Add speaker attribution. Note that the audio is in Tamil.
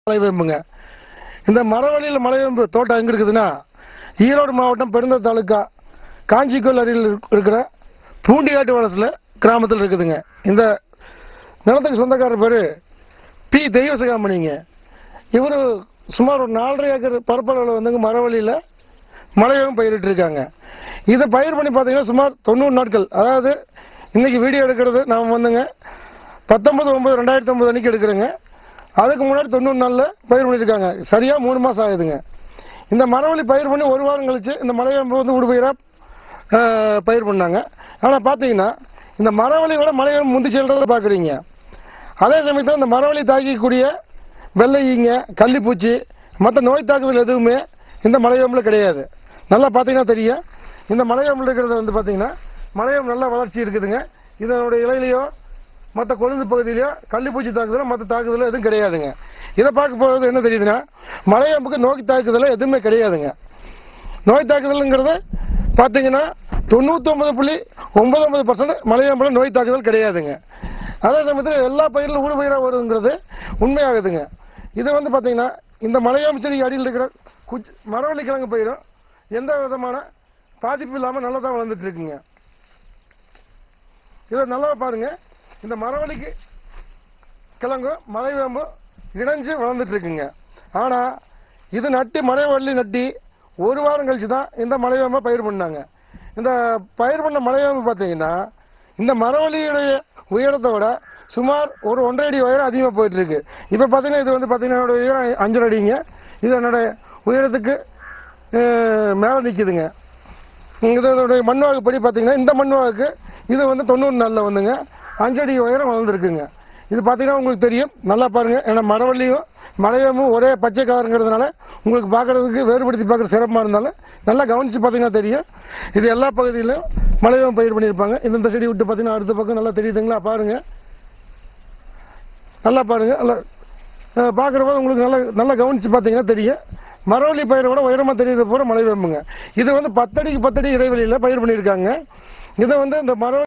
Speaker 1: மலைவேம்புங்க இந்த மரவழியில் மலைவேம்பு தோட்டம் எங்கே இருக்குதுன்னா ஈரோடு மாவட்டம் பெருந்தர் தாலுக்கா காஞ்சிக்கோல் அருகில் இருக்- இருக்கிற பூண்டிகாட்டு வளசில் கிராமத்தில் இருக்குதுங்க இந்த நிலத்துக்கு சொந்தக்காரர் பேர் பி தெய்வ சிகாமணிங்க இவர் சுமார் ஒரு நாலரை ஏக்கர் பரப்பளவில் வந்துங்க மரவழியில் மலையும் பயிரிட்டு இருக்காங்க இதை பயிர் பண்ணி பார்த்தீங்கன்னா சுமார் தொண்ணூறு நாட்கள் அதாவது இன்னைக்கு வீடியோ எடுக்கிறது நாம் வந்துங்க பத்தொன்பது ஒன்பது ரெண்டாயிரத்தி ஒன்பது அன்னைக்கு எடுக்கிறேங்க அதுக்கு முன்னாடி தொண்ணூறு நாளில் பயிர் பண்ணியிருக்காங்க சரியாக மூணு மாதம் ஆகுதுங்க இந்த மரவள்ளி பயிர் பண்ணி ஒரு வாரம் கழிச்சு இந்த மலையம்பு வந்து உடுபயிராக பயிர் பண்ணாங்க ஆனால் பார்த்தீங்கன்னா இந்த மரவள்ளியோட மலையம் முந்தி செல்றதை பார்க்குறீங்க அதே சமயத்தில் இந்த மரவள்ளி தாக்கிக்கூடிய வெள்ளை ஈங்க கள்ளிப்பூச்சி மற்ற நோய் தாக்குதல் எதுவுமே இந்த மலையோம்பில் கிடையாது நல்லா பார்த்தீங்கன்னா தெரியும் இந்த மலையோம்பில் இருக்கிறது வந்து பார்த்தீங்கன்னா மலையோம் நல்ல வளர்ச்சி இருக்குதுங்க இதனுடைய இலையிலையோ மற்ற கொழுந்து பகுதியிலையோ கள்ளிப்பூச்சி தாக்குதலோ மற்ற தாக்குதலோ எதுவும் கிடையாதுங்க இதை பார்க்க போகிறது என்ன தெரியுதுன்னா மலையோம்புக்கு நோய் தாக்குதலோ எதுவுமே கிடையாதுங்க நோய் தாக்குதலுங்கிறது பார்த்தீங்கன்னா தொண்ணூத்தொம்பது புள்ளி ஒன்பது ஒன்பது பர்சன்ட் மலையாம்பலம் நோய் தாக்குதல் கிடையாதுங்க அதே சமயத்தில் எல்லா பயிரிலும் ஊடுபயிராக வருதுங்கிறது உண்மையாகுதுங்க இது வந்து பார்த்தீங்கன்னா இந்த மலையாம்பு செடிக்கு அடியில் இருக்கிற குச் மரவள்ளி கிழங்கு பயிரும் எந்த விதமான பாதிப்பு இல்லாமல் நல்லா தான் வளர்ந்துட்டு இருக்குங்க இதை நல்லா பாருங்க இந்த மரவள்ளிக்கு கிழங்கும் மலைவேம்பும் இணைஞ்சு வளர்ந்துட்டு இருக்குங்க ஆனால் இது நட்டு மலைவள்ளி நட்டி ஒரு வாரம் கழிச்சு தான் இந்த மலைவேம்பை பயிர் பண்ணாங்க இந்த பயிர் பண்ண மலைவேம்பு பார்த்தீங்கன்னா இந்த மரவள்ளியுடைய உயரத்தை விட சுமார் ஒரு ஒன்றரை அடி உயரம் அதிகமாக போயிட்டு இருக்கு இப்போ பார்த்தீங்கன்னா இது வந்து பார்த்தீங்கன்னா என்னோட உயரம் அஞ்சரை அடிங்க இது என்னோட உயரத்துக்கு மேலே நிற்கிதுங்க இதனுடைய மண்வாகு படி பார்த்தீங்கன்னா இந்த மண்வாகுக்கு இது வந்து தொண்ணூறு நாளில் வந்துங்க அஞ்சடி உயரம் வளர்ந்துருக்குங்க இது பார்த்தீங்கன்னா உங்களுக்கு தெரியும் நல்லா பாருங்க ஏன்னா மரவள்ளியும் மலையமும் ஒரே பச்சை கலருங்கிறதுனால உங்களுக்கு பார்க்கறதுக்கு வேறுபடுத்தி பார்க்குற சிறப்பாக இருந்தாலும் நல்லா கவனித்து பார்த்தீங்கன்னா தெரியும் இது எல்லா பகுதியிலும் மலையம் பயிர் பண்ணியிருப்பாங்க இந்த இந்த செடி விட்டு பார்த்தீங்கன்னா அடுத்த பக்கம் நல்லா தெரியுதுங்களா பாருங்க நல்லா பாருங்க நல்லா பார்க்குறப்ப உங்களுக்கு நல்லா நல்லா கவனித்து பார்த்தீங்கன்னா தெரியும் மரவள்ளி பயிரை விட உயரமாக தெரியுது பூரா மலை வேம்புங்க இது வந்து பத்தடிக்கு பத்தடி இடைவெளியில் பயிர் பண்ணியிருக்காங்க இதை வந்து இந்த மர